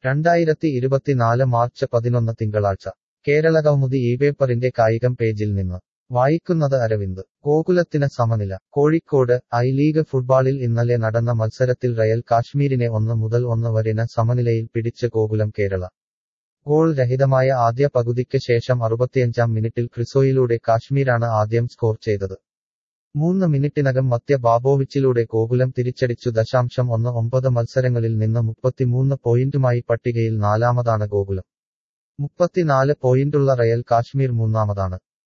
രണ്ടായിരത്തി ഇരുപത്തിനാല് മാർച്ച് പതിനൊന്ന് തിങ്കളാഴ്ച കേരള കൗമുദി ഈ പേപ്പറിന്റെ കായികം പേജിൽ നിന്ന് വായിക്കുന്നത് അരവിന്ദ് ഗോകുലത്തിന് സമനില കോഴിക്കോട് ഐ ലീഗ് ഫുട്ബോളിൽ ഇന്നലെ നടന്ന മത്സരത്തിൽ റയൽ കാശ്മീരിനെ ഒന്ന് മുതൽ ഒന്ന് വരെന സമനിലയിൽ പിടിച്ച് ഗോകുലം കേരള ഗോൾ രഹിതമായ ആദ്യ പകുതിക്ക് ശേഷം അറുപത്തിയഞ്ചാം മിനിറ്റിൽ ക്രിസോയിലൂടെ കാശ്മീരാണ് ആദ്യം സ്കോർ ചെയ്തത് മൂന്ന് മിനിറ്റിനകം മധ്യ ബാബോവിച്ചിലൂടെ ഗോകുലം തിരിച്ചടിച്ചു ദശാംശം ഒന്ന് ഒമ്പത് മത്സരങ്ങളിൽ നിന്ന് മുപ്പത്തിമൂന്ന് പോയിന്റുമായി പട്ടികയിൽ നാലാമതാണ് ഗോകുലം മുപ്പത്തിനാല് പോയിന്റുള്ള റയൽ കാശ്മീർ മൂന്നാമതാണ്